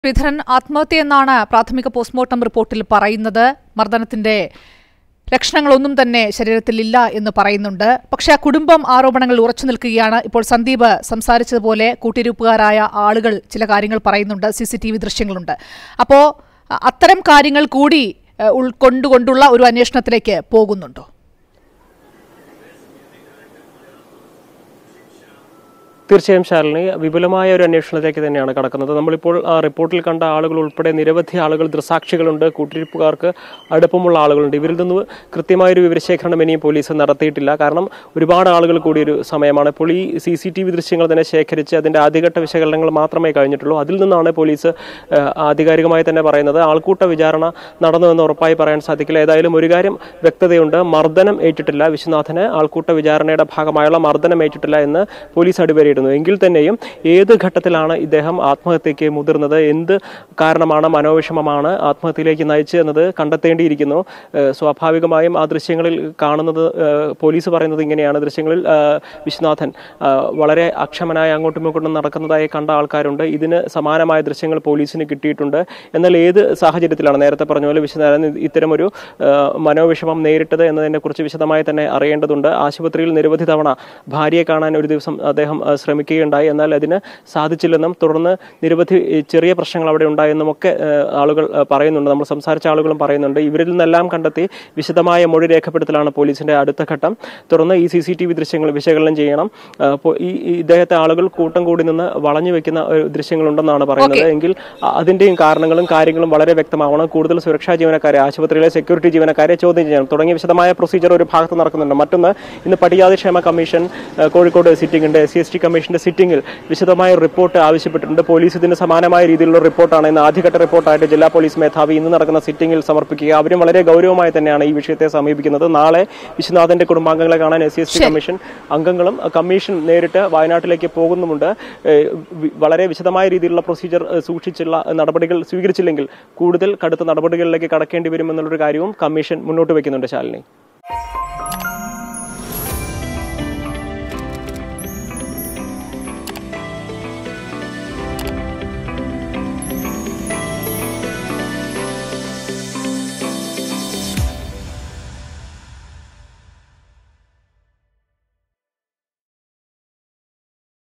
ശ്രീധരൻ ആത്മഹത്യയെന്നാണ് പ്രാഥമിക പോസ്റ്റ്മോർട്ടം റിപ്പോർട്ടിൽ പറയുന്നത് മർദ്ദനത്തിന്റെ ലക്ഷണങ്ങളൊന്നും തന്നെ ശരീരത്തിൽ ഇല്ല എന്ന് പറയുന്നുണ്ട് പക്ഷേ ആ കുടുംബം ആരോപണങ്ങൾ ഉറച്ചു നിൽക്കുകയാണ് ഇപ്പോൾ സന്ദീപ് സംസാരിച്ചതുപോലെ കൂട്ടിരിപ്പുകാരായ ആളുകൾ ചില കാര്യങ്ങൾ പറയുന്നുണ്ട് സി സി ടി വി ദൃശ്യങ്ങളുണ്ട് അപ്പോൾ അത്തരം കാര്യങ്ങൾ കൂടി ഏഹ്, ഉൾക്കൊണ്ടുകൊണ്ടുള്ള ഒരു അന്വേഷണത്തിലേക്ക് പോകുന്നുണ്ടോ തീർച്ചയായും ശാലിനി വിപുലമായ ഒരു അന്വേഷണത്തിലേക്ക് തന്നെയാണ് കടക്കുന്നത് നമ്മളിപ്പോൾ ആ റിപ്പോർട്ടിൽ കണ്ട ആളുകൾ ഉൾപ്പെടെ നിരവധി ആളുകൾ ദൃസാക്ഷികളുണ്ട് കൂട്ടിരിപ്പുകാർക്ക് അടുപ്പമുള്ള ആളുകളുണ്ട് ഇവരിൽ നിന്ന് കൃത്യമായൊരു വിവരശേഖരണം ഇനിയും പോലീസ് നടത്തിയിട്ടില്ല കാരണം ഒരുപാട് ആളുകൾ കൂടിയൊരു സമയമാണ് ഇപ്പോൾ ഈ സി സി ടി വി ദൃശ്യങ്ങൾ തന്നെ ശേഖരിച്ച് അതിൻ്റെ ആദ്യഘട്ട വിശകലനങ്ങൾ മാത്രമേ കഴിഞ്ഞിട്ടുള്ളൂ അതിൽ നിന്നാണ് പോലീസ് ആ, ആധികാരികമായി തന്നെ പറയുന്നത് ആൾക്കൂട്ട വിചാരണ നടന്നു എന്ന് ഉറപ്പായി പറയാൻ സാധിക്കില്ല ഏതായാലും ഒരു കാര്യം വ്യക്തതയുണ്ട് മർദ്ദനം ഏറ്റിട്ടില്ല വിശ്വനാഥന് ആൾക്കൂട്ട വിചാരണയുടെ ഭാഗമായുള്ള മർദ്ദനം ഏറ്റിട്ടില്ല എന്ന് പോലീസ് അടിവരയിടുന്നു എങ്കിൽ തന്നെയും ഏത് ഘട്ടത്തിലാണ് ഇദ്ദേഹം ആത്മഹത്യയ്ക്ക് മുതിർന്നത് എന്ത് കാരണമാണ് മനോവിഷമമാണ് ആത്മഹത്യയിലേക്ക് നയിച്ചത് എന്നത് കണ്ടെത്തേണ്ടിയിരിക്കുന്നു ഏഹ് സ്വാഭാവികമായും ആ ദൃശ്യങ്ങളിൽ കാണുന്നത് ഏഹ് പോലീസ് പറയുന്നത് ഇങ്ങനെയാണ് ദൃശ്യങ്ങളിൽ ഏഹ് വിശ്വനാഥൻ ഏഹ് വളരെ അക്ഷമനായി അങ്ങോട്ടും ഇങ്ങോട്ടും നടക്കുന്നതായി കണ്ട ആൾക്കാരുണ്ട് ഇതിന് സമാനമായ ദൃശ്യങ്ങൾ പോലീസിന് കിട്ടിയിട്ടുണ്ട് എന്നാൽ ഏത് സാഹചര്യത്തിലാണ് നേരത്തെ പറഞ്ഞ പോലെ വിശ്വനാഥൻ ഇത്തരമൊരു ഏഹ് മനോവിഷമം നേരിട്ടത് എന്നതിനെ കുറിച്ച് വിശദമായി തന്നെ അറിയേണ്ടതുണ്ട് ആശുപത്രിയിൽ നിരവധി തവണ ഭാര്യയെ കാണാൻ ഒരു ദിവസം അദ്ദേഹം ഏഹ് ശ്രമിക്കുകയുണ്ടായി എന്നാൽ അതിന് സാധിച്ചില്ലെന്നും തുടർന്ന് നിരവധി ഏഹ് ചെറിയ പ്രശ്നങ്ങൾ അവിടെ ഉണ്ടായെന്നും ഒക്കെ ഏഹ് ആളുകൾ ഏഹ് പറയുന്നുണ്ട് നമ്മൾ സംസാരിച്ച ആളുകളും പറയുന്നുണ്ട് ഇവരിൽ നിന്നെല്ലാം കണ്ടെത്തി വിശദമായ മൊഴി രേഖപ്പെടുത്തലാണ് പോലീസിന്റെ അടുത്ത ഘട്ടം തുടർന്ന് ഈ സി സി ടി വി ദൃശ്യങ്ങൾ വിശകലനം ചെയ്യണം ഏഹ് അപ്പോൾ ഈ ഈ ഇദ്ദേഹത്തെ ആളുകൾ കൂട്ടം കൂടി നിന്ന് വളഞ്ഞു വെക്കുന്ന ഏഹ് ദൃശ്യങ്ങളുണ്ടെന്നാണ് പറയുന്നത് എങ്കിൽ അ- അതിന്റെയും കാരണങ്ങളും കാര്യങ്ങളും വളരെ വ്യക്തമാവണം കൂടുതൽ സുരക്ഷാ ജീവനക്കാരെ ആശുപത്രിയിലെ സെക്യൂരിറ്റി ജീവനക്കാരെ ചോദ്യം ചെയ്യണം തുടങ്ങിയ വിശദമായ പ്രൊസീജിയർ ഒരു ഭാഗത്ത് നടക്കുന്നുണ്ട് മറ്റൊന്ന് ഇന്ന് പട്ടികജാതി ക്ഷേമ കമ്മീഷൻ ഏഹ് കോഴിക്കോട് സിറ്റിംഗ് ഉണ്ട് എസ് സി എസ് ടി കമ്മീഷന്റെ സിറ്റിംഗിൽ വിശദമായ ഒരു റിപ്പോർട്ട് ആവശ്യപ്പെട്ടിട്ടുണ്ട് പോലീസ് ഇതിന് സമാനമായ രീതിയിലുള്ള റിപ്പോർട്ടാണ് ഇന്ന് ആദ്യഘട്ട റിപ്പോർട്ടായിട്ട് ജില്ലാ പോലീസ് മേധാവി ഇന്ന് നടക്കുന്ന സിറ്റിംഗിൽ സമർപ്പിക്കുക അവരും വളരെ ഗൗരവമായി തന്നെയാണ് ഈ വിഷയത്തെ സമീപിക്കുന്നത് നാളെ വിശ്വനാഥന്റെ കുടുംബാംഗങ്ങളെ കാണാൻ S C S T commission അംഗങ്ങളും അഹ് കമ്മീഷൻ നേരിട്ട് വയനാട്ടിലേക്ക് പോകുന്നുമുണ്ട് ഏഹ് വി- വളരെ വിശദമായ രീതിയിലുള്ള പ്രൊസീജിയർ ഏഹ് സൂക്ഷിച്ചുള്ള നടപടികൾ സ്വീകരിച്ചില്ലെങ്കിൽ കൂടുതൽ കടുത്ത നടപടികളിലേക്ക് കടക്കേണ്ടി വരുമെന്നുള്ളൊരു കാര്യവും കമ്മീഷൻ മുന്നോട്ട് വെക്കുന്നുണ്ട് ശാലിനി